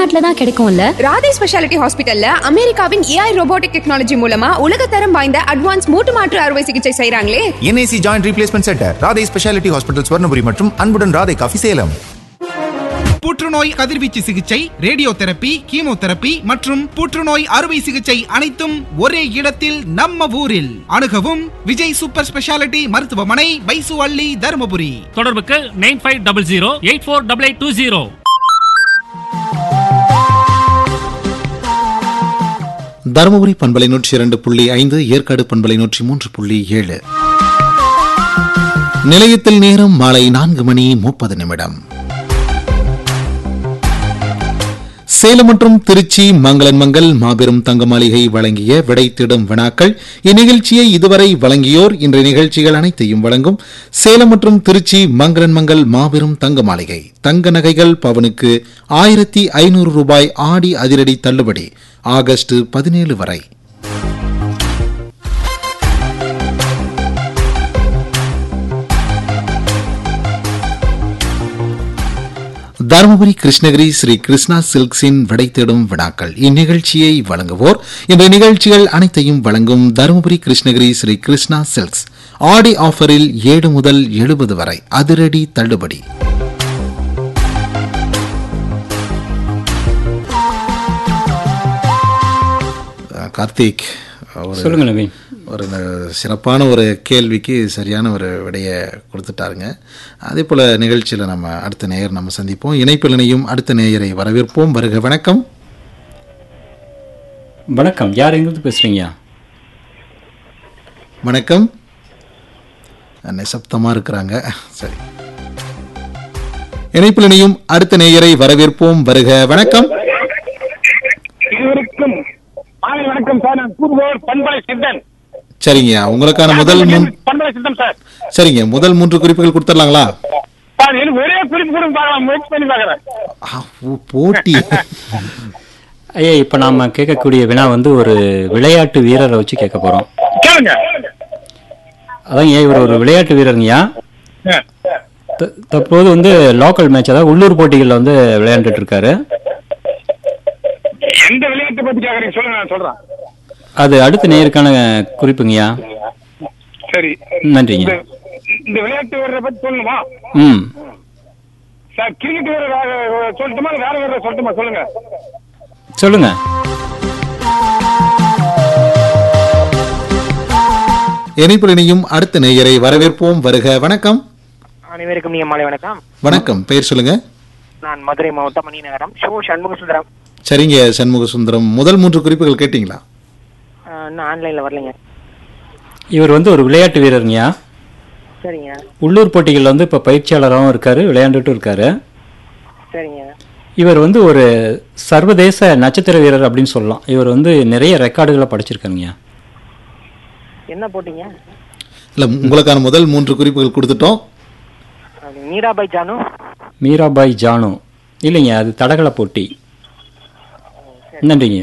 தமிழ்நாட்டுல தான் கிடைக்கும்ல ராதே ஸ்பெஷாலிட்டி ஹாஸ்பிட்டல்ல அமெரிக்காவின் ஏஐ ரோபோட்டிக் டெக்னாலஜி மூலமா உலகத்தரம் வாய்ந்த அட்வான்ஸ் மூட்டு மாற்று அறுவை சிகிச்சை செய்றாங்களே NIC joint replacement centre Radhai speciality hospital Swarnapuri மற்றும் அன்புடன் ராதை காஃபி சேலம் புற்றுநோய் கதிர்வீச்சு சிகிச்சை ரேடியோ தெரப்பி கீமோதெரப்பி மற்றும் புற்றுநோய் அறுவை சிகிச்சை அனைத்தும் ஒரே இடத்தில் நம்ம ஊரில் அணுகவும் விஜய் சூப்பர் ஸ்பெஷாலிட்டி மருத்துவமனை பைசு அள்ளி தருமபுரி தொடர்புக்கு nine five double zero eight four double eight two zero Dharmapuri பண்பலை நூற்றி இரண்டு புள்ளி ஐந்து ஏற்காடு பண்பலை நூற்றி மூன்று புள்ளி ஏழு நிலையத்தில் நேரம் மாலை நான்கு மணி முப்பது நிமிடம் சேலம் மற்றும் திருச்சி மங்களன் மங்கல் மாபெரும் தங்க மாளிகை வழங்கிய விடை தேடும் வினாக்கள் இந்நிகழ்ச்சியை இதுவரை வழங்கியோர் இன்றைய நிகழ்ச்சிகள் அனைத்தையும் வழங்கும் சேலம் மற்றும் திருச்சி மங்களன் மங்கல் மாபெரும் தங்க மாளிகை தங்க நகைகள் பவனுக்கு ஆயிரத்தி ஐநூறு ரூபாய் ஆடி அதிரடி தள்ளுபடி ஆகஸ்ட் பதினேழு வரை தருமபுரி கிருஷ்ணகிரி ஸ்ரீ கிருஷ்ணா சில்க்ஸின் விடை தேடும் வினாக்கள் இந்நிகழ்ச்சியை வழங்குவோர் இந்த நிகழ்ச்சிகள் அனைத்தையும் வழங்கும் தருமபுரி கிருஷ்ணகிரி ஸ்ரீ கிருஷ்ணா சில்க்ஸ் ஆடி ஆஃபரில் ஏழு முதல் எழுபது வரை அதிரடி தள்ளுபடி அஹ், கார்த்திக் ஒரு சொல்லுங்க நவீன் ஒரு ந- சிறப்பான ஒரு கேள்விக்கு சரியான ஒரு விடையை கொடுத்துட்டாருங்க அதே போல் நிகழ்ச்சியில் நம்ம அடுத்த நேயர் நம்ம சந்திப்போம் இணைப்பில் இணையும் அடுத்த நேயரை வரவேற்போம் வருக வணக்கம் வணக்கம் யார் எங்கிருந்து பேசுறீங்க வணக்கம் நிசப்தமாக இருக்கிறாங்க சரி இணைப்பில் இணையும் அடுத்த நேயரை வரவேற்போம் வருக வணக்கம் இருவருக்கும் மாலை வணக்கம் சார் நான் கூறுவோர் பண்பலை சித்தன் சரிங்க உங்களுக்கான முதல் மூன் பண்பலை சித்தன் சார் சரிங்க முதல் மூன்று குறிப்புகள் கொடுத்துடலாங்களா சார் எனக்கு ஒரே குறிப்பு கூட பார்க்கலாம் முயற்சி பண்ணி பார்க்கறேன் ஆ, ஓ, போட்டி ஐயா இப்போ நாம கேட்கக்கூடிய வினா வந்து ஒரு விளையாட்டு வீரரை வச்சு கேட்க போறோம் கேளுங்க அதான் ஏன் இவர் ஒரு விளையாட்டு வீரருங்கய்யா ஆ. த- தற்போது வந்து லோக்கல் மேட்ச் அதாவது உள்ளூர் போட்டிகளில் வந்து விளையாண்டுட்டு இருக்காரு எந்த விளையாட்டை பத்தி கேக்குறீங்க சொல்லுங்க நான் சொல்றேன் அது அடுத்த நேருக்கான குறிப்புங்கய்யா சரி நன்றிங்க இந்த இந்த விளையாட்டு வீரரை பத்தி சொல்லணுமா ம் சார் கிரிக்கெட் வீரர் வேற- சொல்லட்டுமா இல்ல வேற வீரரை சொல்லட்டுமா சொல்லுங்க சொல்லுங்க இணைப்பில் இணையும் அடுத்த நேயரை வரவேற்போம் வருக வணக்கம் அனைவருக்கும் நீங்க மாலை வணக்கம் வணக்கம் பெயர் சொல்லுங்க நான் மதுரை மாவட்டம் மணிநகரம் ஷோ சண்முக சுந்தரம் சரிங்க சண்முக சுந்தரம் முதல் மூன்று குறிப்புகள் கேட்டீங்களா அஹ், நான் ஆன்லைன்ல வரலைங்க இவர் வந்து ஒரு விளையாட்டு வீரருங்கய்யா சரிங்க உள்ளூர் போட்டிகளில் வந்து இப்போ பயிற்சியாளராகவும் இருக்காரு விளையாண்டுட்டும் இருக்காரு சரிங்க இவர் வந்து ஒரு சர்வதேச நட்சத்திர வீரர் அப்படின்னு சொல்லலாம் இவர் வந்து நிறைய ரெக்கார்டுகளை படிச்சிருக்காருங்கய்யா என்ன போட்டீங்க இல்ல உங்களுக்கான முதல் மூன்று குறிப்புகள் கொடுத்துட்டோம் அது மீராபாய் ஜானு மீராபாய் ஜானு இல்லைங்க அது தடகள போட்டி நன்றிங்க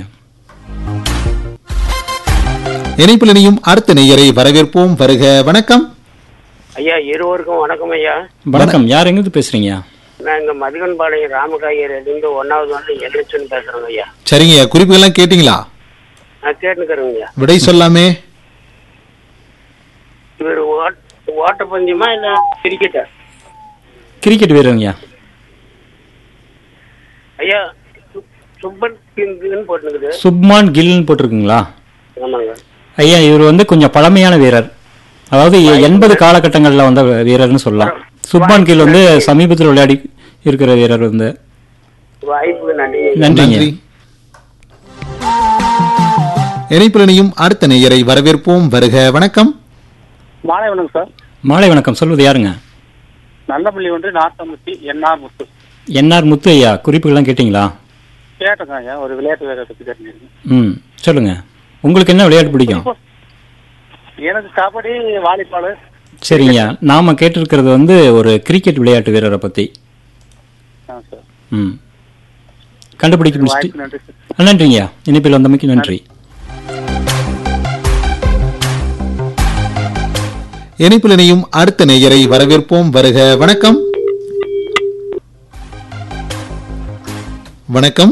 இணைப்பில் இணையும் அடுத்த நேயரை வரவேற்போம் வருக வணக்கம் ஐயா இருவருக்கும் வணக்கம் ஐயா வணக்கம் யார் எங்கிருந்து பேசுறீங்க நான் இங்க மதிகன்பாளையம் ராமகாயர்லேருந்து ஒன்னாவது வந்து எல்ரிச்சன் பேசுறேங்க ஐயா சரிங்க குறிப்புகள்லாம் கேட்டீங்களா நான் கேட்டுக்கிறேங்க ஐயா விடை சொல்லாமே இவர் ஓட்- ஓட்டப்பந்தயமா இல்ல கிரிக்கெட்டா கிரிக்கெட் வீரருங்கய்யா ஐயா சு- சுப்பன் கிங்னு போட்டுனுக்குது சுப்மான் கில்னு போட்டிருக்குங்களா ஆமாங்க ஐயா இவர் வந்து கொஞ்சம் பழமையான வீரர் அதாவது எண்பது காலகட்டங்களில் வந்த வீரர்னு சொல்லலாம் சுப்மான் கில் வந்து சமீபத்தில் விளையாடி இருக்கிற வீரர் வந்து வாய்ப்புக்கு நன்றி நன்றிங்க நன்றி இணைப்பில் இணையும் அடுத்த நேயரை வரவேற்போம் வருக வணக்கம் மாலை வணக்கம் சார் மாலை வணக்கம் சொல்வது யாருங்க நல்லபள்ளி ஒன்று நாட்டமுத்தி என்ஆர் முத்து என்ஆர் முத்து ஐயா குறிப்புகள்லாம் கேட்டிங்களா கேட்டேங்க ஐயா ஒரு விளையாட்டு வீரரை பத்தி கேட்டீங்க ம் சொல்லுங்க உங்களுக்கு என்ன விளையாட்டு பிடிக்கும் எனக்கு கபடி வாலிபால் சரிங்க நாம கேட்டிருக்கிறது வந்து ஒரு கிரிக்கெட் விளையாட்டு வீரரை பத்தி ஆ சார் ம் கண்டுபிடிக்க முடிச்சுட்டு வாய்ப்பு நன்றி சார் ஆ, நன்றிங்க இணைப்பில் வந்தமைக்கு நன்றி இணைப்பில் இணையும் அடுத்த நேயரை வரவேற்போம் வருக வணக்கம் வணக்கம்